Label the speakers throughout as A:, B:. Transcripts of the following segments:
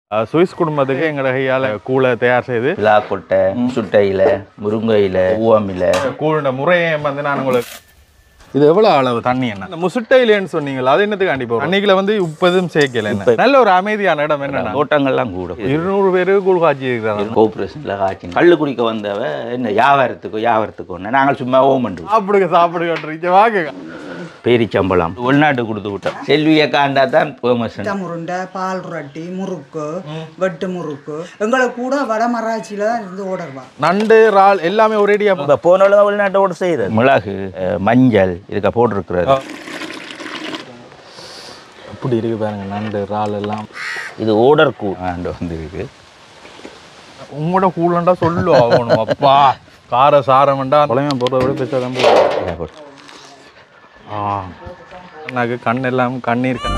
A: அஹ், Swiss குடும்பத்துக்கு எங்களோட கையால் கூழை தயார் செய்து
B: பிலாக்கொட்டை சுட்டையில முருங்கையில ஊவமில
A: கூழுண்ட முறையை வந்து நான் உங்களுக்கு இது எவ்வளவு அளவு தண்ணி என்ன இந்த முசுட்டையிலேன்னு சொன்னீங்களா அது என்னத்துக்கு கண்டிப்பா அன்னைக்குல வந்து உப்பு எதுவும் சேர்க்கல என்ன நல்ல ஒரு அமைதியான இடம் என்னன்னா
B: தோட்டங்கள்லாம் கூட
A: இருநூறு பேரு கூழ் காய்ச்சி இருக்கிறாங்க
B: கோபுரேஷன்ல காய்ச்சி கள்ளு குடிக்க வந்தவ என்ன வியாபாரத்துக்கு வியாபாரத்துக்கு ஒன்று நாங்கள் சும்மா ஓம் பண்ணுவோம்
A: சாப்பிடுங்க சாப்பிடுங்க வாங்க
B: பேரிச்சம்பளம் வெளிநாட்டு கொடுத்து விட்டோம் செல்வியை காண்டா தான் ஃபேமஸ்
C: முட்டை முருண்டை பால் ரொட்டி முறுக்கு வெட்டு முறுக்கு எங்களை கூட வடமராட்சியில தான் இருந்து ஓடர்வா
A: நண்டு இறால் எல்லாமே ஒரேடியா
B: இப்போ போனாலும் வெளிநாட்டோட செய்யுது மிளகு அஹ், மஞ்சள் இதுக்க போட்டிருக்கிறது
A: அப்படி இருக்கு பாருங்க நண்டு இறால் எல்லாம்
B: இது ஓடர் கூ ஆண்டு வந்துருக்கு
A: உங்களோட கூழண்டா சொல்லு ஆகணும் அப்பா கார சாரம்ண்டா பழமையா போடுறத விட பெருசாக தான் போடுறோம். ஆ எனக்கு கண் எல்லாம் கண்ணீர் கண்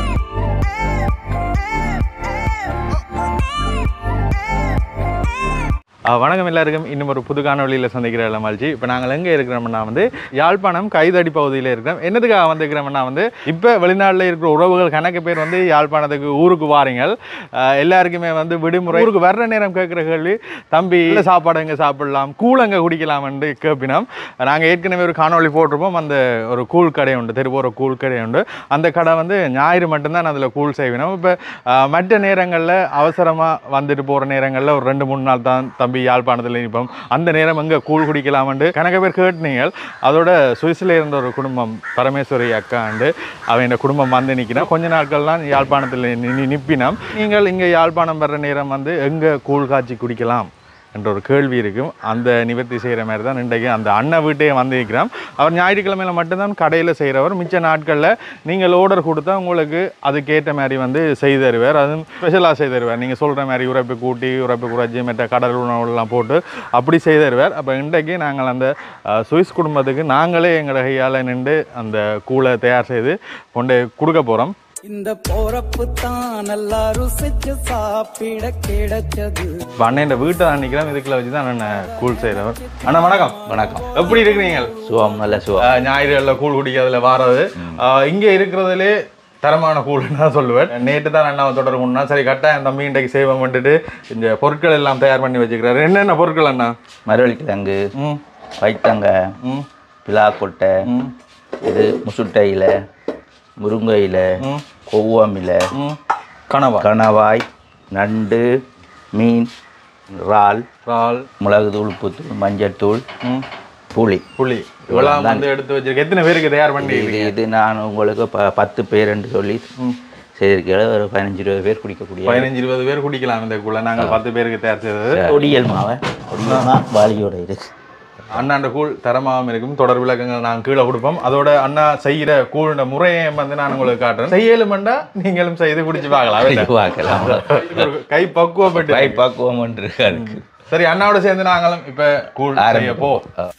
A: ஆ, வணக்கம் எல்லாருக்கும் இன்னும் ஒரு புது காணொலியில் சந்திக்கிற மகிழ்ச்சி இப்போ நாங்கள் எங்கே இருக்கிறோம்னா வந்து யாழ்ப்பாணம் கைதடி பகுதியில் இருக்கிறோம் என்னதுக்காக வந்திருக்கிறோம்னா வந்து இப்போ வெளிநாட்டில் இருக்கிற உறவுகள் கணக்கு பேர் வந்து யாழ்ப்பாணத்துக்கு ஊருக்கு வாரீங்கள் ஆ, எல்லாருக்குமே வந்து விடுமுறை ஊருக்கு வர்ற நேரம் கேட்குற கேள்வி தம்பி இல்லை சாப்பாடு எங்கே சாப்பிடலாம் கூழ் எங்கே குடிக்கலாம்னு கேட்பினோம் நாங்கள் ஏற்கனவே ஒரு காணொளி போட்டிருப்போம் அந்த ஒரு கூழ் கடை உண்டு தெருவோர கூழ் கடை உண்டு அந்த கடை வந்து ஞாயிறு மட்டும்தான் அதில் கூழ் செய்வினோம் இப்போ மற்ற நேரங்களில் அவசரமாக வந்துட்டு போகிற நேரங்களில் ஒரு ரெண்டு மூணு நாள் தான் தம்பி யாழ்ப்பாணத்தில் நிற்போம் அந்த நேரம் எங்கே கூழ் குடிக்கலாம்னு கணக்க பேர் கேட்டுனீங்க அதோட சுவிஸில் இருந்த ஒரு குடும்பம் பரமேஸ்வரி அக்கா அண்டு அவன் குடும்பம் வந்து நிற்கிறோம் கொஞ்ச நாட்கள் தான் யாழ்ப்பாணத்தில் நி- நிற்பினோம் நீங்கள் இங்கே யாழ்ப்பாணம் வர்ற நேரம் வந்து எங்கே கூழ் காய்ச்சி குடிக்கலாம் என்ற ஒரு கேள்வி இருக்கும் அந்த நிவர்த்தி செய்கிற மாதிரி தான் இன்றைக்கு அந்த அண்ணன் வீட்டையே வந்திருக்கிறோம் அவர் ஞாயிற்றுக்கிழமையில மட்டும்தான் கடையில் செய்கிறவர் மிச்ச நாட்களில் நீங்கள் ஆர்டர் கொடுத்தா உங்களுக்கு அதுக்கேற்ற மாதிரி வந்து செய்து தருவார் அதுவும் ஸ்பெஷலாக செய்து தருவார் நீங்கள் சொல்கிற மாதிரி உரைப்பு கூட்டி உரைப்பு குறைச்சி மற்ற கடல் உணவுலாம் போட்டு அப்படி செய்து தருவார் அப்போ இன்றைக்கு நாங்கள் அந்த அஹ், சுவிஸ் குடும்பத்துக்கு நாங்களே எங்களோட கையால் நின்று அந்த கூழை தயார் செய்து கொண்டு கொடுக்க போகிறோம்
D: இந்த போறப்பு தான் நல்லா ருசிச்சு சாப்பிட கிடைச்சது
A: இப்போ அண்ணன் வீட்டை தான் நிற்கிறோம் இதுக்குள்ள வச்சு தான் அண்ணன் கூழ் செய்கிறவர் அண்ணா வணக்கம்
B: வணக்கம்
A: எப்படி இருக்கிறீங்க
B: சுவம் நல்ல சுவம்
A: ஆஹ் ஞாயிறுகளில் கூழ் குடிக்கிறதுல வாரது ஆஹ் இங்கே இருக்கிறதுலே தரமான கூழ்னு தான் சொல்லுவேன் நேற்று தான் அண்ணாவை தொடர்பு கொண்டா சரி கட்டாயம் தம்பி இன்றைக்கு செய்வோம் வந்துட்டு இந்த பொருட்கள் எல்லாம் தயார் பண்ணி வச்சுக்கிறாரு என்னென்ன பொருட்கள் அண்ணா
B: மரவள்ளிக்கிழங்கு
A: ம்
B: வைத்தங்காய்
A: ம்
B: பிலாக்கொட்டை
A: ம்
B: இது முசுட்டையில முருங்கையில
A: ம்.
B: கொவ்வாமில
A: ம் கனவா
B: கணவாய் நண்டு மீன் இறால்
A: இறால்
B: மிளகுத்தூள் உப்புத்தூள் மஞ்சள்தூள்
A: ம்
B: புளி
A: புளி இவ்வளோ வந்து எடுத்து வச்சிருக்கேன் எத்தனை பேருக்கு தயார் பண்ணி
B: இது இது நான் உங்களுக்கு ப பத்து பேருன்னு சொல்லி செய்திருக்கேன் ஒரு பதினஞ்சு இருபது பேர் குடிக்கக்கூடிய
A: பதினஞ்சு இருபது பேர் குடிக்கலாம் இந்த கூழ நாங்கள் பத்து பேருக்கு தயார் செய்தது
B: ஒடியல் மாவை ஒடியல் மா வாளியோட இருக்கு
A: அண்ணாண்ட கூழ் தரமாகவும் இருக்கும் தொடர் விளக்கங்கள் நான் கீழே கொடுப்போம் அதோட அண்ணா செய்கிற கூழோட முறையை வந்து நான் உங்களுக்கு காட்டுறேன் செய்யலுமெண்டா நீங்களும் செய்து குடிச்சு பார்க்கலாம்
B: பார்க்கலாம்
A: ஒரு கை பக்குவப்பட்டு
B: கை பக்குவம் ஒன்று இருக்கு அதுக்கு
A: சரி அண்ணாவோட சேர்ந்து நாங்களும் இப்ப கூழ் செய்ய போ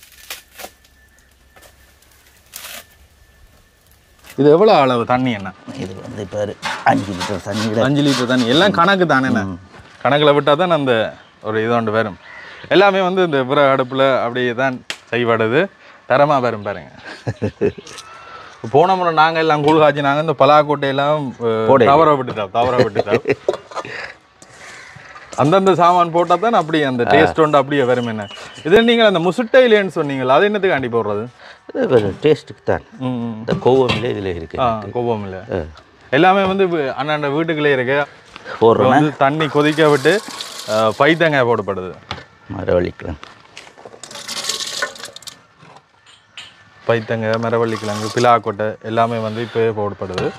A: இது எவ்வளவு அளவு தண்ணி என்ன
B: இது வந்து இப்போ அஞ்சு லிட்டர் தண்ணியில்
A: அஞ்சு லிட்டர் தண்ணி எல்லாம் கணக்கு தானே என்ன கணக்கில் விட்டால் தான் அந்த ஒரு இதோண்டு வரும் எல்லாமே வந்து இந்த விற அடுப்பில் அப்படியே தான் செய்யப்படுது தரமாக வரும் பாருங்க போன முறை நாங்கள் எல்லாம் கூழ் காய்ச்சி நாங்கள் இந்த பலாக்கோட்டையெல்லாம்
B: போடல.
A: தவற விட்டுட்டோம் தவற விட்டுட்டோம் அந்தந்த சாமான் போட்டால் தான் அப்படி அந்த டேஸ்ட் உண்டு அப்படியே வரும் என்ன இது நீங்கள் அந்த முசுட்டையிலேன்னு சொன்னீங்களா அது என்னத்துக்கு அண்டி போடுறது
B: இது டேஸ்ட்டுக்கு தான்
A: ம் ம்.
B: இந்த கோவமில்ல இதில் இருக்கு
A: ஆ கோபம் இல்லை எல்லாமே வந்து வி- அண்ணாண்ட வீட்டுக்குள்ளே இருக்கு
B: போடுறோன்னா
A: வந்து தண்ணி கொதிக்க விட்டு அஹ், பைத்தங்காய் போடப்படுது
B: மரவள்ளிக்கிழங்கு
A: பைத்தங்காய் மரவள்ளிக்கிழங்கு பிலாக்கொட்டை எல்லாமே வந்து இப்போ போடப்படுது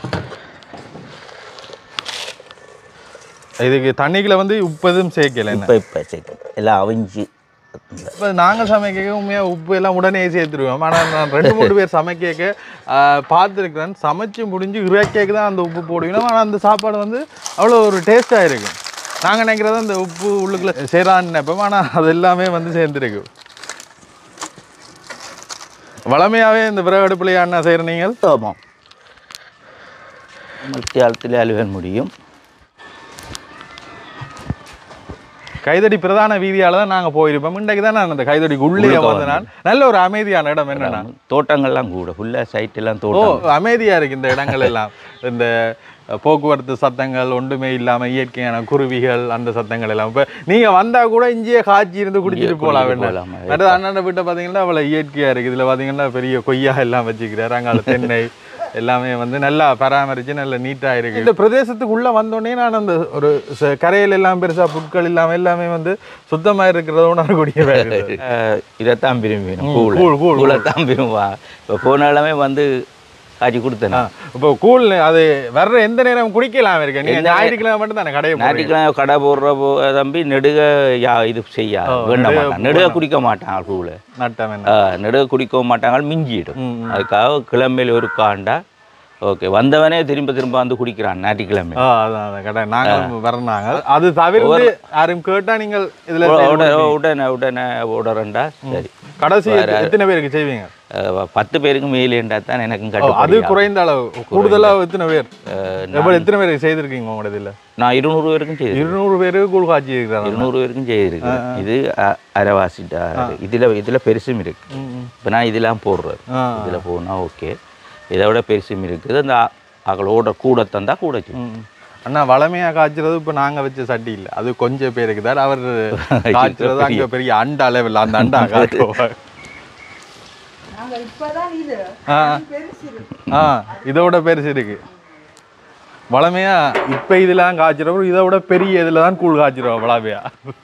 A: இதுக்கு தண்ணிக்குள்ள வந்து உப்பு எதுவும் சேர்க்கல என்ன
B: இப்போ இப்போ சேர்க்கணும் எல்லாம் அவிஞ்சு
A: இப்போ நாங்கள் சமைக்க உண்மையாக உப்பு எல்லாம் உடனே சேர்த்துருவோம் ஆனால் நான் ரெண்டு மூணு பேர் சமைக்க பார்த்துருக்கிறேன் சமைச்சு முடிஞ்சு இறக்கேக்கு தான் அந்த உப்பு போடுவீங்க ஆனால் அந்த சாப்பாடு வந்து அவ்வளோ ஒரு டேஸ்ட்டாக இருக்கும் நாங்கள் நினைக்கிறது அந்த உப்பு உள்ளுக்குள்ள சேரான்னு நினைப்போம் ஆனால் அது எல்லாமே வந்து சேர்ந்துருக்கு வளமையாகவே இந்த விறகு அடுப்புலையா அண்ணா செய்கிற நீங்கள்
B: ஆமாம் மத்தியாலத்தில் அலுவல் முடியும்
A: கைதடி பிரதான வீதியால தான் நாங்கள் போயிருப்போம் இன்றைக்கு தான் நான் அந்த கைதடிக்கு உள்ளே
B: உள்ளுக்க
A: வந்து நான் நல்ல ஒரு அமைதியான இடம் என்னன்னா
B: தோட்டங்கள்லாம் கூட ஃபுல்லாக சைட் எல்லாம்
A: ஓ
B: தோட்டம்
A: அமைதியா இருக்கு இந்த இடங்கள் எல்லாம் இந்த அஹ், போக்குவரத்து சத்தங்கள் ஒன்றுமே இல்லாம இயற்கையான குருவிகள் அந்த சத்தங்கள் எல்லாம் இப்ப நீங்க வந்தா கூட இங்கேயே காய்ச்சி இருந்து குடிச்சிட்டு
B: இங்கேயே
A: போலாம்
B: குடிச்சிட்டு
A: வேண்டாம்
B: போலாம்.
A: அடுத்து அண்ணன் வீட்டை பாத்தீங்கன்னா அவ்வளவு இயற்கையா இருக்கு இதுல பாத்தீங்கன்னா பெரிய கொய்யா எல்லாம் வச்சுக்கிறாரு அங்கால தென்னை எல்லாமே வந்து நல்லா பராமரிச்சு நல்ல நீட்டா இருக்கு இந்த பிரதேசத்துக்குள்ள வந்தோடனே நான் அந்த ஒரு ச- கரையில எல்லாம் பெருசா புட்கள் இல்லாம எல்லாமே வந்து சுத்தமா இருக்கிறத உணரக்கூடிய வேலை இது.
B: அஹ் இதைத்தான் விரும்பினோம்
A: கூழ்,
B: கூழை
A: கூழ்,
B: கூழை தான் விரும்புவான் இப்போ போனாலுமே வந்து காய்ச்சி கொடுத்தேன்
A: ஆ, இப்போ கூழ் அது வர்ற எந்த நேரம் குடிக்கலாம் இருக்கு நீங்க ஞாயிற்றுக்கிழமை மட்டும் தானே கடையை போடுறீங்க.
B: ஞாயிற்றுக்கிழமை கடை போடுற போ தம்பி நெடுக யா இது செய்யா வேண்ட
A: நெடுக
B: மாட்டான் நெடுக குடிக்க மாட்டான் கூழ்
A: நட்டம் என்ன
B: நெடுக குடிக்கவும் மாட்டாங்க மிஞ்சிடும்
A: ம், ம்.
B: அதுக்காக கிழமையில் ஒரு காண்டா ஓகே வந்தவனே திரும்ப திரும்ப வந்து குடிக்கிறான் ஞாயிற்றுக்கிழமை
A: ஆ, அதான் அதான் கடை நாங்க வர்றாங்க அது தவிர்த்து யாரும் கேட்டா நீங்கள் இதுல
B: உட-
A: செய்து
B: உட-
A: கொடுப்பீங்க.
B: உடனே உடனே உடறண்டா சரி
A: கடைசி எத்தனை பேருக்கு செய்வீங்க
B: அஹ் பத்து பேருக்கு மேலேண்டா தான் எனக்கும்
A: ஓ, அது
B: கட்டுப்படி
A: குறைந்த அளவு கூடுதலா எத்தனை பேர் எவ்வளவு எத்தனை பேருக்கு செய்திருக்கீங்க உங்களோட இதுல
B: நான் இருநூறு பேருக்கும் செய்து
A: இருநூறு பேருக்கு கூழ் காய்ச்சி இருக்கிறாங்க
B: இருநூறு பேருக்கும் செய்திருக்கேன் இது அ- அரைவாசிட்டா இதுல இதுல பெருசும் இருக்கு இப்போ நான் இதெல்லாம் போடுறது
A: ஆ.
B: இதுல போனா ஓகே இதை விட பெருசும் இருக்குது அந்த அகளோட கூட தந்தா கூட செய்யும்.
A: ம். அண்ணா வளமையா காய்ச்சறது இப்ப நாங்க வச்ச சட்டி இல்ல அது கொஞ்சம் பேருக்கு தான் அவர் காய்ச்சறது அங்க பெரிய அண்டா லெவல் அந்த அண்டா காட்டுவாங்க
C: நாங்க இப்பதான் இது
A: ஆ.
C: பெருசு இருக்கு.
A: ஆ இதோட பெருசு இருக்கு வளமையா இப்ப இதெல்லாம் காய்ச்சிறப்ப இதை விட பெரிய இதுல தான் கூழ் காய்ச்சிருவோம் வளமையா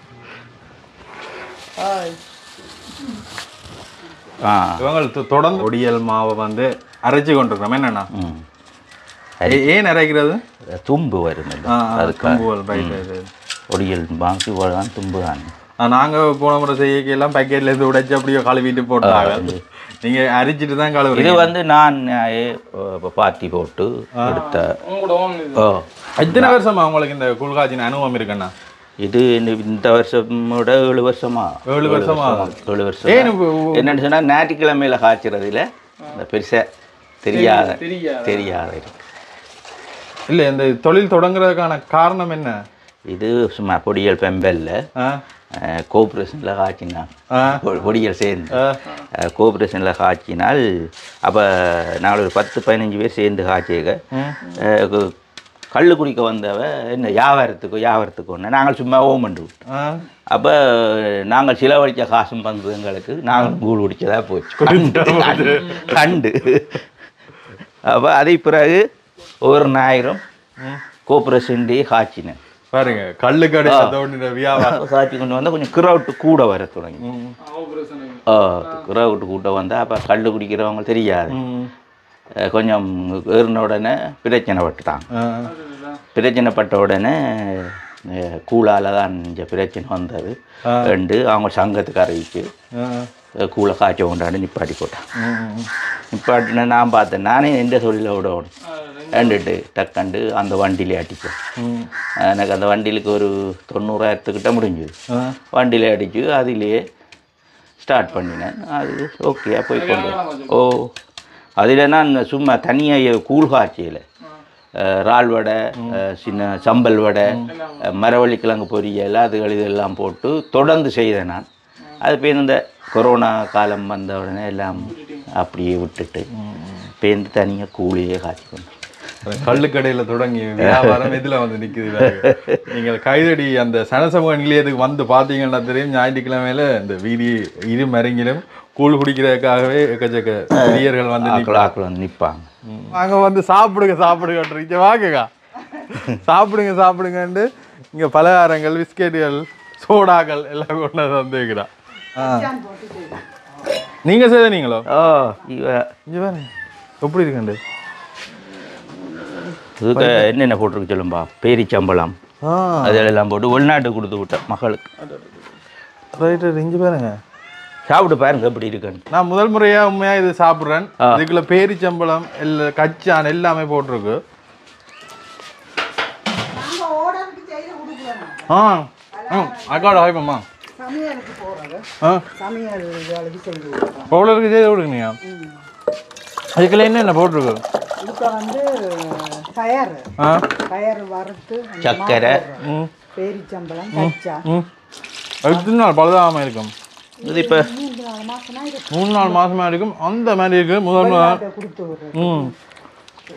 B: ஆ
A: இவங்க தொ- தொடர்ந்து ஒடியல் மாவை வந்து அரைச்சு கொண்டிருக்கிறோம் என்னண்ணா
B: ம்
A: ஏ- ஏன் அரைக்கிறது
B: தும்பு வரும் இல்ல?
A: ஆ, ஆ,
B: அதுக்கு
A: கம்புவல், right, right, right.
B: ஒடியல் பாங்கி தான் தும்பு தான்
A: ஆ, நாங்க போன முறை செய்யக்கு எல்லாம் பேக்கெட்ல இருந்து உடைச்சு அப்படியே கழுவிட்டு போட்டாங்க நீங்க அரிச்சிட்டு தான்
B: இது
A: கழுவுறீங்க
B: வந்து நான் இப்போ பாத்தி போட்டு எடுத்த ஓ
A: எத்தனை வருஷமா உங்களுக்கு இந்த குள்காஜின் அனுபவம் இருக்குண்ணா
B: இது இந்த- இந்த வருஷமோட ஏழு வருஷமா
A: ஏழு வருஷமா?
B: ஏழு வருஷம்
A: ஏன் இப்போ
B: என்னன்னு சொன்னா ஞாயிற்றுக்கிழமையில காய்ச்சறதுல இந்த பெருசா தெரியாத தெரியாத இருக்கு
A: இல்ல இந்த தொழில் தொடங்குறதுக்கான காரணம் என்ன
B: இது சும்மா பொடியல் பெம்பல்ல
A: ஆ?
B: கோஆப்ரேஷனில் காய்ச்சினான்
A: ஆ?
B: பொ- பொடியல் சேர்ந்து
A: ஆ.
B: கோஆப்ரேஷனில் காய்ச்சினால் அப்போ நாங்கள் ஒரு பத்து பதினஞ்சு பேர் சேர்ந்து காய்ச்சிக்க கல் குடிக்க வந்தவ என்ன வியாபாரத்துக்கோ வியாபாரத்துக்கோ நாங்கள் சும்மா ஓம் பண்ணு
A: ஆ?
B: அப்போ நாங்கள் செலவழித்த காசும் வந்து எங்களுக்கு நாங்கள் கூழ் குடிச்சதா போச்சு கண்டு கண்டு அப்போ அதை பிறகு ஒரு ஞாயிறம் கோஆப்ரேஷன் டே காய்ச்சினேன்
A: பாருங்க கல்லு கடை தோண்டின வியாபாரம்
B: காய்ச்சி கொண்டு வந்தால் கொஞ்சம் கிரவுட்டு கூட வர தொடங்கி கிரவுட்டு கூட வந்தால் அப்போ கல் குடிக்கிறவங்க தெரியாது
A: ம்.
B: அஹ் கொஞ்சம் ஏறின உடனே பிரச்சனை பட்டுட்டாங்க
A: ஆ.
B: பிரச்சனை பட்ட உடனே அஹ் கூழால தான் இந்த பிரச்சனை வந்தது ரெண்டு அவங்க சங்கத்துக்கு அறிவிச்சு
A: ஆ.
B: அஹ் கூழை காய்ச்ச கொண்டாண்டு நிப்பாட்டி போட்டான்
A: ம்.
B: நிப்பாட்டின நான் பார்த்தேன் நானே எந்த தொழில விடணும் ரெண்டுட்டு டக்கண்டு அந்த வண்டியிலே அடிச்சேன்
A: ம்.
B: எனக்கு அந்த வண்டியிலுக்கு ஒரு தொண்ணூறாயிரத்துக்கிட்ட முடிஞ்சுது
A: ஆ.
B: வண்டியில் அடிச்சு அதிலேயே ஸ்டார்ட் பண்ணினேன் அது ஓகே போய் கொண்டு வந்தேன். ஓ அதில் நான் சும்மா தனியாக கூழ் காய்ச்சியில் இறால் வடை அஹ், சின்ன சம்பல் வடை அஹ், மரவள்ளி கிழங்கு பொரியல் அதுகள் இதெல்லாம் போட்டு தொடர்ந்து செய்தேன் நான் அது பேர் இந்த கொரோனா காலம் வந்த உடனே எல்லாம் அப்படியே விட்டுட்டு பேருந்து தனியாக கூழியே காய்ச்சி கொண்டு
A: கள்ளுக்கடையில தொடங்கி வியாபாரம் இதுல வந்து நிக்குது பாருங்க. நீங்கள் கைதடி அந்த சனசமூக நிலையத்துக்கு வந்து பாத்தீங்கன்னா தெரியும் ஞாயிற்றுக்கிழமையில இந்த வீதி இரு மருங்கிலும் கூழ் குடிக்கிறதுக்காகவே எக்கச்சக்க பிரியர்கள் வந்து
B: ஆக்கள்
A: நிற்கலாம்
B: ஆக்கள் வந்து நிற்பாங்க
A: நாங்க வந்து சாப்பிடுங்க சாப்பிடுங்க வாங்குங்க சாப்பிடுங்க சாப்பிடுங்கன்ட்டு இங்க பலகாரங்கள் பிஸ்கெட்டுகள் சோடாக்கள் எல்லாம் கொண்டு வந்து வந்துக்கிறான் நீங்க செய்த நீங்களோ
B: ஓ இவ
A: இங்க பாருங்க எப்படி இருக்குண்டு
B: இதுக்கு என்னென்ன போட்டிருக்கு சொல்லும்பா பேரிச்சம்பளம்
A: ஆ
B: அதெல்லாம் போட்டு வெளிநாட்டு கொடுத்து விட்டேன் மகளுக்கு
A: ரைட் ரைட் இங்க பாருங்க
B: சாப்பிட்டு பாருங்க எப்படி இருக்குன்னு
A: நான் முதல் முறையா உண்மையா இது சாப்பிடுறேன் இதுக்குள்ள பேரிச்சம்பளம் இல்ல கச்சான் எல்லாமே போட்டிருக்கு
C: நாங்க ஓடருக்கு செய்து கொடுக்குறோம்
A: ஆ ம் அக்காவோட ஹாய்ப்பம்மா
C: சமையலுக்கு போறது
A: ஆ
C: சமையல் வேலைக்கு செய்து கொடுக்குறோம்
A: பவுலருக்கு செய்து கொடுங்க அதுக்குள்ள என்னென்ன போட்டிருக்கு
C: இதுக்கு வந்து பயறு
A: ஆ
C: பயறு வறுத்து அந்த
B: சர்க்கரை
A: ம்
C: பேரிச்சம்பழம் கச்சா
A: ம் எத்தனை நாள் பழுதாகாம இருக்கும்
B: இது இப்போ
C: மூன்று நாலு மாசமா இது
A: மூணு நாலு மாசமா இருக்கும் அந்த மாதிரி இருக்கு முதல் நாள்
C: கொடுத்து விடுறது
A: ம்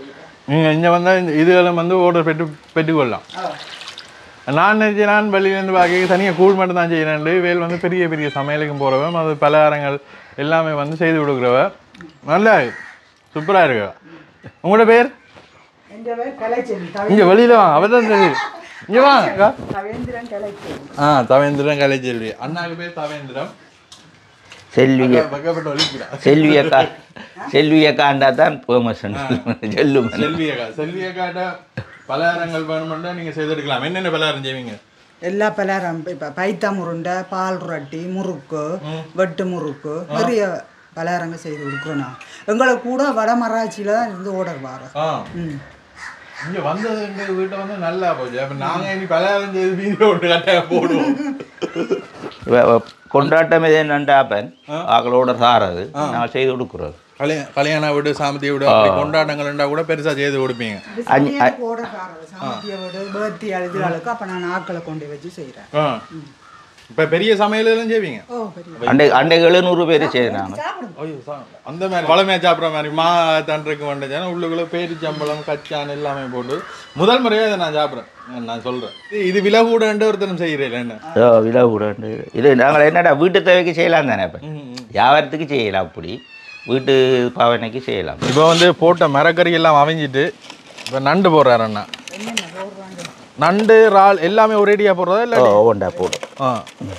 A: நீங்கள் இங்கே வந்தால் இந்த இதுகளும் வந்து ஆர்டர் பெற்று பெற்றுக்கொள்ளலாம் நான் நினைச்சேன் நான் வெளியிலேருந்து பார்க்க தனியாக கூழ் மட்டும் தான் செய்யறேன் வேல் வந்து பெரிய பெரிய சமையலுக்கும் போகிறவன் அது பலகாரங்கள் எல்லாமே வந்து செய்து கொடுக்குறவ நல்லா சூப்பராக இருக்கு உங்களோட பேர்
C: எங்க பேர் கலைச்செல்வி
A: இங்கே வெளியில வாங்க அவர் தான் தெரியும் இங்கே வாங்க அக்கா.
C: தவேந்திரன் கலைச்செல்வி
A: ஆ தவேந்திரன் கலைச்செல்வி அண்ணாக்கு பேர் தவேந்திரம்
B: செல்விய
A: பக்கப்பட்ட ஒலிக்கிறா
B: செல்வியக்கா செல்வியக்காண்டா தான் ஃபேமஸ் சொல்லும்
A: செல்வி அக்கா செல்வி அக்காட்ட பலகாரங்கள் வேணுமெண்டா நீங்கள் செய்தெடுக்கலாம் என்னென்ன பலகாரம் செய்வீங்க
C: எல்லா பலகாரம் இப்போ பைத்தா முருண்டை பால் ரொட்டி முறுக்கு வெட்டு முறுக்கு நிறைய பலகாரங்கள் செய்து கொடுக்குறோம் நான் எங்களை கூட வடமராட்சியில் தான் இருந்து ஓடர் வாரம்
A: ஆ
C: ம்
A: இங்க வந்தது எங்க வீட்டை வந்து நல்லா போச்சு அப்ப நாங்க இனி பலகாரம் செய்து வீடியோ ஒன்று கட்டாயம் போடுவோம்
B: கொண்டாட்டம் எது என்னண்டாப்பன் ஆக்களோட சாரது நான் செய்து கொடுக்குறோம்
A: கல்யாண கல்யாண வீடு சாமத்திய வீடு அப்படி கொண்டாட்டங்கள்ண்டா கூட பெருசா செய்து கொடுப்பீங்க
C: சரியாக ஓடர் வாரம் சாமத்திய வீடு பேர்த்தி அழுதுகளுக்கு அப்போ நான் ஆக்களை கொண்டு வச்சு செய்கிறேன்
A: ஆ. இப்ப பெரிய சமையல் எல்லாம் செய்வீங்க
C: ஓ பெரிய
B: அண்டை அண்டை எழுநூறு பேர் செய்யறாங்க
A: ஐயோ, சா- அந்த மாதிரி வளமையா சாப்பிட்ற மாதிரி மா தண்டுக்கு வந்துச்சானா உள்ளுக்குள்ள பேரிச்சம்பளம் கச்சான் எல்லாமே போட்டு முதல் முறையா இதை நான் சாப்பிட்றேன் நான் சொல்றேன் இது- இது விலை கூடன்ட்டு ஒருத்தரும் செய்கிறேன் என்ன
B: ஓ விலை கூட இது நாங்கள் என்னடா வீட்டு தேவைக்கு செய்யலாம் தானே இப்போ வியாபாரத்துக்கு செய்யலாம் அப்படி வீட்டு பாவனைக்கு செய்யலாம்
A: இப்போ வந்து போட்ட மரக்கறி எல்லாம் அவிஞ்சிட்டு இப்போ நண்டு போடுறாரு அண்ணா நண்டு இறால் எல்லாமே ஒரேடியா போடுறதா இல்லை
B: ஓ ஒவ்வொன்றா போடும்
A: ஆ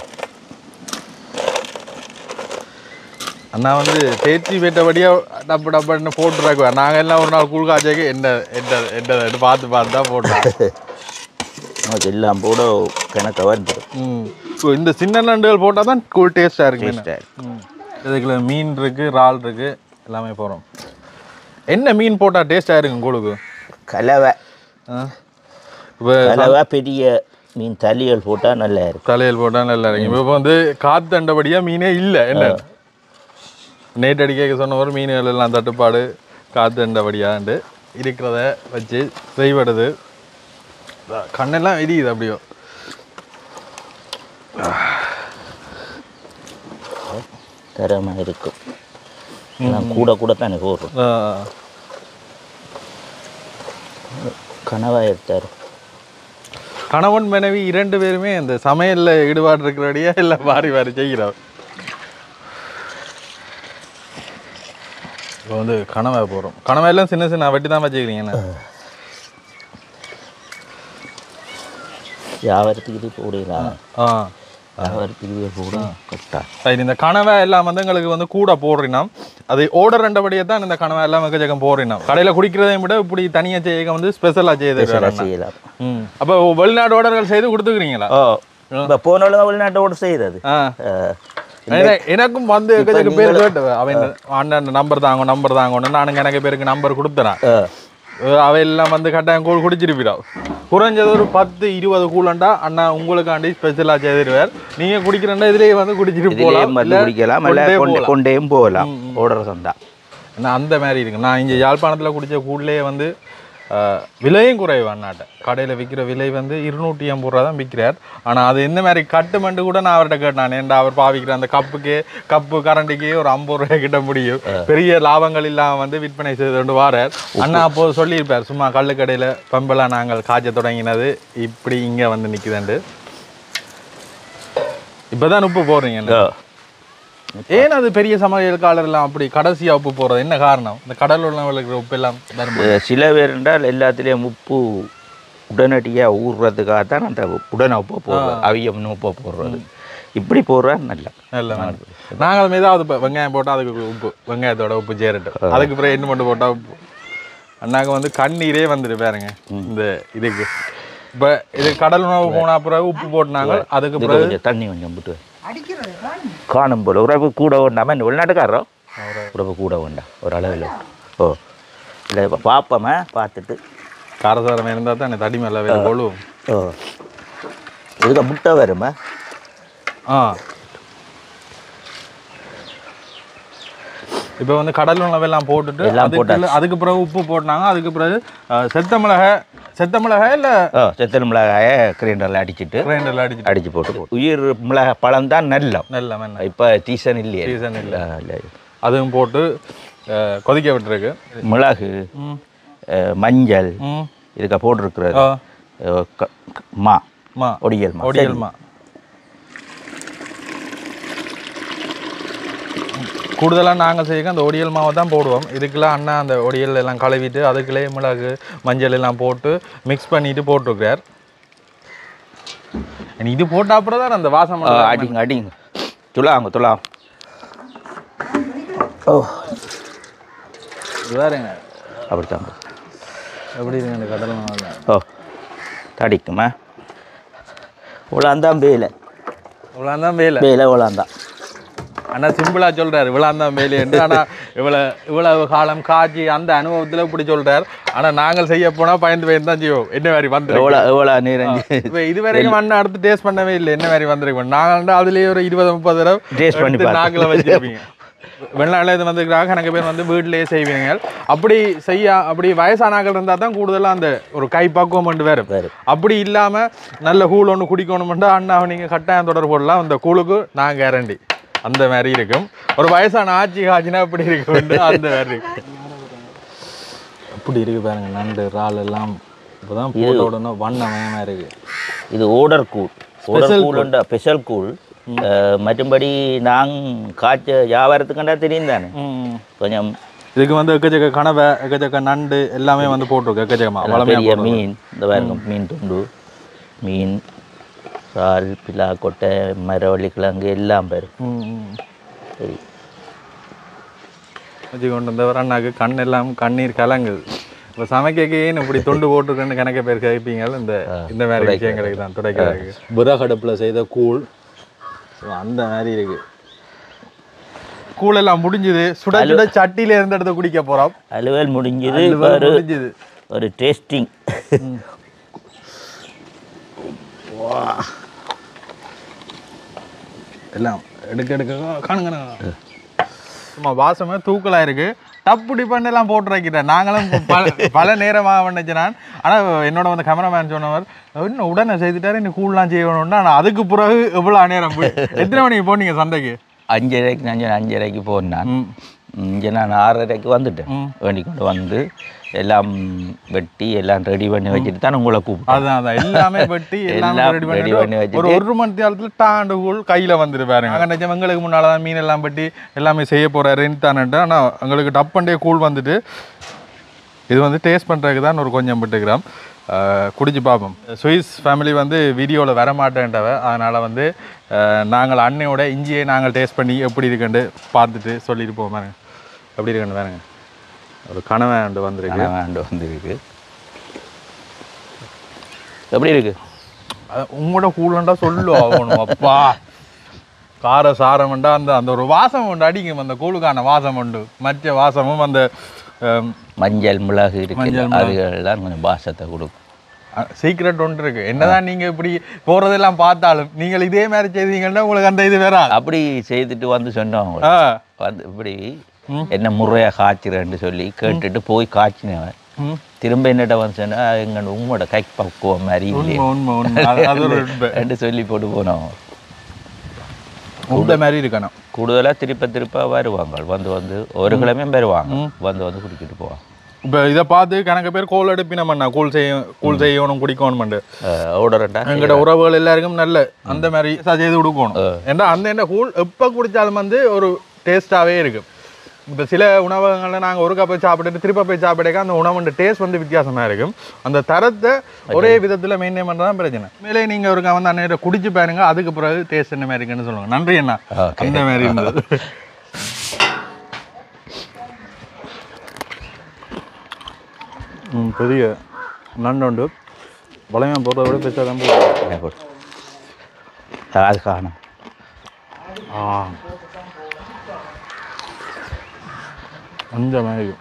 A: அண்ணா வந்து தேய்ச்சி பெற்றபடியா டப்பு டப்புன்னு போட்டுறாக்குவார் நாங்கள் எல்லாம் ஒரு நாள் கூழ் காய்ச்சக்கு என்ன என்ன என்ன பார்த்து பார்த்து தான் போடுறோம்
B: நமக்கு எல்லாம் போட கணக்க வந்துடும்
A: ம் ஸோ இந்த சின்ன நண்டுகள் போட்டால் தான் கூழ் டேஸ்ட்டாக இருக்கு என்ன
B: Taste-ஆ
A: ம் இதுக்குள்ள மீன் இருக்கு இறால் இருக்கு எல்லாமே போகிறோம் என்ன மீன் போட்டால் டேஸ்ட்டாக இருக்கும் கூழுக்கு
B: கலவை
A: ஆ இப்போ
B: கலவை பெரிய மீன் தலிகள் போட்டால் நல்லா இருக்கும்
A: தலையில் போட்டால் நல்லா இருக்கும் இப்போ வந்து காத்தண்டபடியாக மீனே இல்லை என்ன நேற்று அடிக்க சொன்ன ஒரு மீன்கள் எல்லாம் தட்டுப்பாடு காத்தண்டபடியாண்டு இருக்கிறத வச்சு செய்வடுது கண்ணெல்லாம் எரியுது அப்படியோ
B: தரமாக இருக்கும் எல்லாம் கூட கூட தானே போடுறோம்
A: ஆ,
B: கனவா எடுத்தார்
A: கணவன் மனைவி இரண்டு பேருமே இந்த சமையல்ல ஈடுபாடு இருக்கிறபடியே எல்லாம் வாரி வாரி செய்கிறோம் இப்போ வந்து கனவை போகிறோம் கனவை எல்லாம் சின்ன சின்ன வெட்டி தான் வச்சுக்கிறீங்க என்ன
B: வியாபாரத்துக்கு இது போடலாம்
A: ஆ
B: வியாபாரத்துக்கு இது போட கட்டா
A: சரி இந்த கனவை எல்லாம் வந்து எங்களுக்கு வந்து கூட போடுறீனா அது ஓர்டர் ரெண்டபடியே தான் இந்த கனவை எல்லாம் எக்கச்சக்கம் போடுறீனா கடையில் குடிக்கிறதையும் விட இப்படி தனியாக செய்ய வந்து ஸ்பெஷலாக செய்யுது
B: ஸ்பெஷலாக செய்யலாம்
A: ம் அப்போ வெளிநாடு ஆர்டர்கள் செய்து கொடுத்துக்கிறீங்களா
B: ஓ இப்போ போனவங்க வெளிநாட்டோட செய்தது
A: ஆ
B: அஹ்,
A: என- எனக்கும் வந்து எக்கச்சக்க பேர் கேட்டு அவன் அண்ணன் நம்பர் தாங்க நம்பர் தாங்கன்னு நானுங்க எனக்கு பேருக்கு நம்பர் கொடுத்துறேன்
B: அஹ்,
A: அவையெல்லாம் வந்து கட்டாயம் கூழ் குடிச்சிருப்பீடும் குறைஞ்சது ஒரு பத்து இருபது கூழண்டா அண்ணா உங்களுக்காண்டி ஸ்பெஷலாக செய்திருவார் நீங்க குடிக்கிறண்டா இதுலயே வந்து குடிச்சிட்டு
B: இதுலயே
A: போகலாம்
B: வந்து
A: இல்ல
B: குடிக்கலாம் இல்லை
A: கொண்டே
B: கொண்டு
A: போகலாம்.
B: கொண்டேயும் போகலாம் ஓடுற சந்தா
A: ஏன்னா அந்த மாதிரி இருக்கு நான் இங்கே யாழ்ப்பாணத்தில் குடிச்ச கூழ்லேயே வந்து ஆஹ், விலையும் குறைவு அண்ணாட்ட கடையில் விற்கிற விலை வந்து இருநூற்றி ஐம்பது ரூபா தான் விற்கிறார் ஆனால் அது என்ன மாதிரி கட்டுமெண்டு கூட நான் அவர்கிட்ட கேட்டேன் ஏன்டா அவர் பாவிக்கிற அந்த கப்புக்கு கப்பு கரண்டிக்கு ஒரு ஐம்பது ரூபாய் கிட்ட முடியும் பெரிய லாபங்கள் இல்லாமல் வந்து விற்பனை செய்து கொண்டு வாரார் அண்ணா அப்போது சொல்லியிருப்பார் சும்மா கள்ளுக்கடையில் பம்பெல்லாம் நாங்கள் காய்ச்ச தொடங்கினது இப்படி இங்கே வந்து நிற்குதுண்டு இப்போ தான் உப்பு போடுறீங்க என்ன? ஏன் அது பெரிய சமையல்காரர் எல்லாம் அப்படி கடைசியா உப்பு போறது என்ன காரணம் இந்த கடல் உள்ள இருக்கிற உப்பு எல்லாம் தரும்
B: அஹ், சில பேர் என்றால் எல்லாத்துலேயும் உப்பு உடனடியாக ஊறுறதுக்காக தான் அந்த உடனே உப்பு போடுறது அவியம் உப்பு போடுறது இப்படி போடுறா நல்லா
A: நல்ல மாதிரி நாங்களும் ஏதாவது இப்போ வெங்காயம் போட்டால் அதுக்கு உப்பு வெங்காயத்தோட உப்பு சேரட்டும் அதுக்கு பிறகு என்ன மட்டும் போட்டால் உப்பு அண்ணாக்கு வந்து கண்ணீரே வந்துட்டு பாருங்க இந்த இதுக்கு இப்போ இது கடல் உணவு போன பிறகு உப்பு போட்டுனாங்க அதுக்கு
B: இதுக்கு
A: பிறகு
B: கொஞ்சம் தண்ணி கொஞ்சம் விட்டு
C: அடிக்கிறது தான்
B: காணும் போல உறவு கூட வேண்டாம இந்த வெளிநாட்டுக்காரரோ உறவு கூட வேண்டாம் ஒரு அளவில் ஓ இல்லை இப்போ பார்ப்போமே பார்த்துட்டு
A: காரசாரம் இருந்தால் தான் தடி மேலே வேறு கொள்ளும்
B: ஓ இதுக்கு முட்டை வருமா
A: ஆ இப்போ வந்து கடல் உணவெல்லாம் போட்டுட்டு
B: எல்லாம்
A: அதுக்கு
B: போட்டாச்சு.
A: அதுக்கு பிறகு உப்பு போட்டாங்க அதுக்கு பிறகு அஹ், செத்த மிளகாய் செத்த மிளகாய் இல்லை
B: ஓ செத்தல் மிளகாயை கிரைண்டரில் அடிச்சிட்டு
A: கிரைண்டரில் அடிச்சு
B: அடிச்சு போட்டு உயிர் மிளகாய் பழம் தான் நல்லம்
A: நல்ல மண்ணெய்
B: இப்போ சீசன் இல்லையே
A: சீசன் இல்லை
B: ஆ, இல்லை.
A: அதுவும் போட்டு அஹ், கொதிக்க விட்டுருக்கு
B: மிளகு
A: ம்
B: அஹ், மஞ்சள்
A: ம்
B: இதுக்க போட்டிருக்கிறது
A: ஆ
B: அஹ், க- க- மா
A: மா
B: ஒடியல் மா
A: ஒடியல் மா கூடுதலாக நாங்கள் செய்ய அந்த ஒடியல் மாவை தான் போடுவோம் இதுக்கெல்லாம் அண்ணா அந்த ஒடியல் எல்லாம் கழுவிட்டு அதுக்குள்ளே மிளகு மஞ்சள் எல்லாம் போட்டு மிக்ஸ் பண்ணிட்டு போட்டிருக்கிறார் இனி இது போட்ட அப்புறம் தான் அந்த வாசம்
B: அஹ், அடிங்க அடிங்க துளாங்க துளாங்க ஓ
A: வேறுங்க
B: அப்படித்தான்
A: எப்படி இருக்கு அந்த கடல் மாவில்
B: ஓ தடிக்குமா உலாந்தான் வேலை
A: இவ்வளோ தான் வேலை
B: வேலை உலாந்தான்
A: அண்ணா சிம்பிளாக சொல்கிறார் இவ்வளோ தான் வேலைன்னு ஆனால் இவ்வளோ இவ்வளவு காலம் காய்ச்சி அந்த அனுபவத்தில் இப்படி சொல்கிறார் ஆனால் நாங்கள் செய்ய போனால் பயந்து பயந்து தான் செய்வோம் என்ன மாதிரி வந்து
B: எவ்வளோ எவ்வளோ நீரஞ்சி
A: இப்போ இது வரைக்கும் அண்ணன் அடுத்து டேஸ்ட் பண்ணவே இல்லை என்ன மாதிரி வந்திருக்கோம் நாங்கள் அதுலேயே ஒரு இருபது முப்பது தடவை
B: Taste பண்ணி
A: எடுத்து
B: பார்த்து.
A: நாக்கில் வச்சிருப்பீங்க வெளிநாட்டில் இது வந்துருக்கிறாங்க எனக்கு பேர் வந்து வீட்டிலேயே செய்வீங்க அப்படி செய்ய அப்படி வயசானாக்கள் இருந்தால் தான் கூடுதலாக அந்த ஒரு கை பக்குவம் கொண்டு வேறு
B: வேறு
A: அப்படி இல்லாமல் நல்ல கூழ் ஒன்று குடிக்கணுமெண்டா அண்ணாவை நீங்கள் கட்டாயம் தொடர் போடலாம் அந்த கூழுக்கு நான் கேரண்டி அந்த மாதிரி இருக்கும் ஒரு வயசான ஆட்சி காய்ச்சினா அப்படி இருக்கும் அந்த மாதிரி இருக்கு அப்படி இருக்கு பாருங்க நண்டு இறால் எல்லாம் இப்போதான் போட்ட உடனே வண்ணமயமாக இருக்கு
B: இது ஓடர் கூழ் ஓடர் கூழுண்டா ஸ்பெஷல் கூழ் அஹ், மற்றும்படி நாங் காய்ச்ச வியாபாரத்துக்குண்டா தெரியும் தானே
A: ம்.
B: கொஞ்சம்
A: இதுக்கு வந்து எக்கச்சக்க கனவை எக்கச்சக்க நண்டு எல்லாமே வந்து போட்டிருக்கு எக்கச்சக்கமா வளமையாக
B: பெரிய மீன் இந்த பாருங்க மீன் துண்டு மீன் இறால் பிலா கொட்டை மரவள்ளி கிழங்கு எல்லாம் பேர்
A: ம் ம்
B: சரி
A: வச்சு கொண்டு வந்தவர் அண்ணாக்கு கண் எல்லாம் கண்ணீர் கலங்குது இப்போ சமைக்கேன்னு இப்படி தொண்டு போட்டிருக்கேன்னு கணக்க பேர் கேட்பீங்க இந்த இந்த மாதிரி விஷயங்களுக்கு தான் துடைக்கிறதுக்கு விறகடுப்பில் செய்த கூழ் ஸோ அந்த மாதிரி இருக்கு கூழ் எல்லாம் முடிஞ்சுது சுட சுட சட்டியில இருந்து எடுத்து குடிக்க போறோம்
B: அலுவல் முடிஞ்சது இப்ப
A: அலுவல்
B: ஒரு
A: முடிஞ்சுது
B: ஒரு டேஸ்டிங்
A: எல்லாம் எடுக்க எடுக்க காணுங்க சும்மா வாசமே தூக்கலா இருக்கு டப்பு டிபன் எல்லாம் போட்டு வைக்கிறேன் நாங்களும் பல பல நேரமாக பண்ணிச்சு நான் ஆனால் என்னோட வந்து கேமராமேன் சொன்னவர் இன்னும் உடனே செய்துட்டாரு இன்னும் கூழ்லாம் செய்யணும்னா ஆனால் அதுக்கு பிறகு எவ்வளோ நேரம் போய் எத்தனை மணிக்கு போனீங்க சந்தைக்கு
B: அஞ்சரைக்கு நான் அஞ்சரைக்கு போனேன்
A: ம்
B: இங்கே நான் ஆறரைக்கு வந்துட்டேன் வேண்டி கொண்டு வந்து எல்லாம் வெட்டி எல்லாம் ரெடி பண்ணி வச்சுட்டு தான் உங்களை கூப்பிட்டேன்
A: அதான் அதான் எல்லாமே வெட்டி எல்லாமே
B: எல்லாம்
A: ரெடி
B: ready
A: பண்ணி
B: பண்ணி வச்சுட்டு.
A: ஒரு ஒரு மணி நேரத்தில் டாண்டு கூழ் கையில் வந்துரு பாருங்க அங்கே நிஜம் எங்களுக்கு முன்னால் தான் மீன் எல்லாம் வெட்டி எல்லாமே செய்ய போகிறாருன்னு தானேட்டு ஆனால் எங்களுக்கு டப்பண்டே கூழ் வந்துட்டு இது வந்து டேஸ்ட் பண்ணுறதுக்கு தான் ஒரு கொஞ்சம் விட்டுக்கிறோம் குடிச்சு பார்ப்போம் சுவிஸ் ஃபேமிலி வந்து வீடியோவில் வர மாட்டேன்றவ அதனால் வந்து அஹ், நாங்கள் அன்னையோட இஞ்சியை நாங்கள் டேஸ்ட் பண்ணி எப்படி இருக்குன்னு பார்த்துட்டு சொல்லிட்டு போவோம் பாருங்க எப்படி இருக்குன்னு பாருங்க ஒரு கனவை வந்திருக்கு
B: வேண்டு வந்துருக்கு எப்படி இருக்கு
A: அது உங்களோட கூழண்டா சொல்லு ஆகணும் அப்பா கார சாரம்ண்டா அந்த அந்த ஒரு வாசம் உண்டு அடிக்கும் அந்த கூழுக்கான வாசம் உண்டு மற்ற வாசமும் அந்த
B: மஞ்சள் மிளகு இருக்கு
A: மஞ்சள்
B: அதுகள்லாம் கொஞ்சம் பாசத்தை கொடுக்கும்
A: சீக்ரெட் ஒன்று இருக்கு என்னதான் நீங்க இப்படி போறதெல்லாம் பார்த்தாலும் நீங்கள் இதே மாதிரி செய்தீங்கன்னா உங்களுக்கு அந்த இது வேற
B: அப்படி செய்துட்டு வந்து சொன்னோம்
A: ஆ
B: வந்து இப்படி என்ன முறையாக காய்ச்சிறேன்னு சொல்லி கேட்டுட்டு போய் காய்ச்சினவன்
A: ம்.
B: திரும்ப என்னட்ட வந்து சொன்னா எங்க உங்களோட கை பக்குவம் மாதிரி இல்லையே
A: உண்மை உண்மை உண்மை அது- அது ஒரு உண்மை.
B: என்று சொல்லி போட்டு போனோம்
A: உண்மை மாதிரி இருக்கணும்
B: கூடுதலா திருப்ப திருப்ப வருவாங்க வந்து வந்து ஒரு கிழமையும் வருவாங்க வந்து வந்து குடிச்சிட்டு போவாங்க
A: இப்போ இதை பார்த்து கணக்கு பேர் கோல் எடுப்பினமண்ணா கூழ் செய்ய கூழ் செய்யணும் குடிக்கணும்ண்டு
B: ஓடரண்டா
A: எங்களோட உறவுகள் எல்லாருக்கும் நல்ல அந்த மாதிரி செய்து கொடுக்கணும் ஏன்னா அந்த என்ன கூழ் எப்போ குடித்தாலும் வந்து ஒரு டேஸ்ட்டாகவே இருக்கும் இப்போ சில உணவகங்களில் நாங்கள் ஒரு போய் சாப்பிட்டுட்டு திருப்ப போய் சாப்பிடக்க அந்த உணவுன்ற டேஸ்ட் வந்து வித்தியாசமாக இருக்கும் அந்த தரத்தை ஒரே விதத்தில் மெயின்டைன் பண்ணுறது தான் பிரச்சனை மேலே நீங்கள் ஒரு வந்து அன்னையிட்ட குடிச்சு பாருங்க அதுக்கு பிறகு டேஸ்ட் என்ன மாதிரி இருக்குன்னு சொல்லுவாங்க நன்றி அண்ணா
B: Okay.
A: அந்த மாதிரி இருந்தது ம் பெரிய நண்டு உண்டு வளையம் போடுறத விட பெருசாக தான் போடுறோம்
B: அது காணும்
A: ஆ அந்த மாதிரி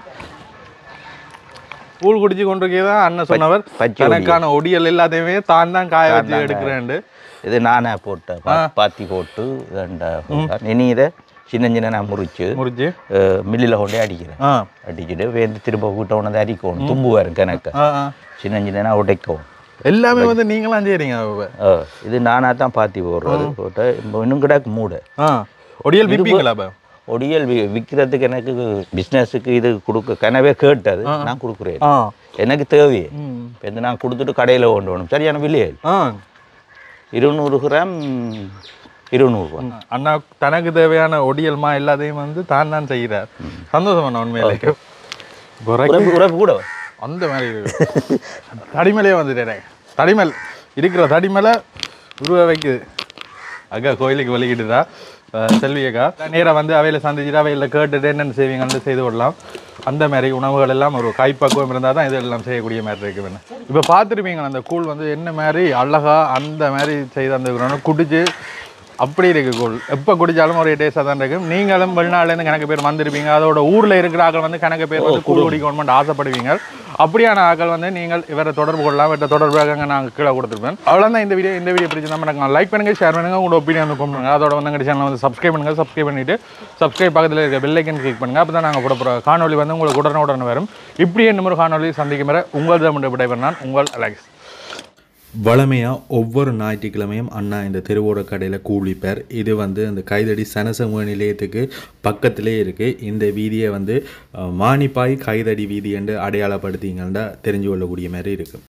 A: கூழ் குடிச்சு கொண்டிருக்கே தான் அண்ணன் சொன்னவர்
B: பச்சை ஒடியல்.
A: தனக்கான ஒடியல் எல்லாத்தையுமே தான் தான் காய வச்சு எடுக்கிறேன்
B: இது நானே போட்டேன் பா- பாத்தி போட்டு ரெண்டா இனி இதை சின்ன சின்ன நான் முறிச்சு
A: முறிச்சு
B: மில்லில் கொண்டே அடிக்கிறேன்
A: ஆ
B: அடிச்சுட்டு வேந்து திரும்ப வீட்டை உணர்ந்து அரிக்கணும் தும்பு வரும் கணக்கு
A: ஆ ஆ
B: சின்ன சின்ன உடைக்கும்
A: எல்லாமே வந்து நீங்களாம் செய்றீங்க அப்ப.
B: ஆ, இது நானாக தான் பாத்தி போடுறது போட்டு இப்போ இன்னும் கிடக்கு மூடை
A: ஆ ஒடியல் விப்பீங்களா அப்போ
B: ஒடியல் வி விற்கிறதுக்கு எனக்கு பிஸ்னஸுக்கு இது கொடுக்க கனவே கேட்டது நான் கொடுக்குறேன்
A: ஆ
B: எனக்கு தேவையே
A: ம்
B: இப்போ இந்த நான் கொடுத்துட்டு கடையில் கொண்டு வரணும் சரியான விலையே
A: ஆ
B: இருநூறு கிராம் இருநூறுவா
A: அண்ணா தனக்கு தேவையான ஒடியல்மா எல்லாத்தையும் வந்து தான் தான் செய்கிறார் சந்தோஷம் அண்ணா உண்மையிலே குறைக்கு
B: உரைப்பு உரைப்பு கூட
A: அந்த மாதிரி இருக்கு தடிமலையே வந்துட்டேன் தடிமல் இருக்கிற தடிமலை உருவ வைக்குது அக்கா கோயிலுக்கு வலிக்கிட்டுதா செல்வி அக்கா நேராக வந்து அவையில் சந்திச்சுட்டு அவையில் கேட்டுட்டு என்னென்ன செய்வீங்கன்னு செய்து விடலாம் அந்த மாதிரி உணவுகள் எல்லாம் ஒரு கைப்பக்குவம் இருந்தால் தான் இதெல்லாம் செய்யக்கூடிய மாதிரி இருக்கு வேணும் இப்போ பார்த்துருப்பீங்க அந்த கூழ் வந்து என்ன மாதிரி அழகா அந்த மாதிரி செய்து அந்த குடிச்சு அப்படி இருக்கு கூழ் எப்போ குடிச்சாலும் ஒரு டேஸ்ட்டாக தான் இருக்கும் நீங்களும் வெளிநாட்டிலேருந்து கணக்கு பேர் வந்திருப்பீங்க அதோட ஊரில் இருக்கிற ஆட்கள் வந்து கணக்கு பேர் வந்து கூழ் குடிக்கணும்னு ஆசைப்படுவீங்க அப்படியான ஆட்கள் வந்து நீங்கள் இவரை தொடர்பு கொள்ளலாம் இவரை தொடர்பாக நாங்கள் கீழே கொடுத்துருப்பேன் அவ்வளோதான் இந்த வீடியோ இந்த வீடியோ பிடிச்சி நம்ம லைக் பண்ணுங்க ஷேர் பண்ணுங்க உங்களோட ஒப்பீனியன் வந்து பண்ணுங்க அதோட வந்து எங்கள் சேனல் வந்து சப்ஸ்கிரைப் பண்ணுங்க சப்ஸ்கிரைப் பண்ணிட்டு சப்ஸ்கிரைப் பக்கத்தில் இருக்க பெல் ஐக்கன் கிளிக் பண்ணுங்க அப்போ தான் நாங்கள் போட போகிற காணொலி வந்து உங்களுக்கு உடனே உடனே வரும் இப்படியே இன்னும் ஒரு காணொலி சந்திக்கும் வரை உங்கள் தான் விடைபெற நான் உங்கள் அலெக்ஸ்
E: வளமையாக ஒவ்வொரு ஞாயிற்றுக்கிழமையும் அண்ணா இந்த தெருவோட கடையில் கூலிப்பார் இது வந்து அந்த கைதடி சனசமூக நிலையத்துக்கு பக்கத்திலே இருக்குது இந்த வீதியை வந்து அஹ், மானிப்பாய் கைதடி வீதி என்று அடையாளப்படுத்திங்கன்னா தெரிஞ்சு கொள்ளக்கூடிய மாதிரி இருக்குது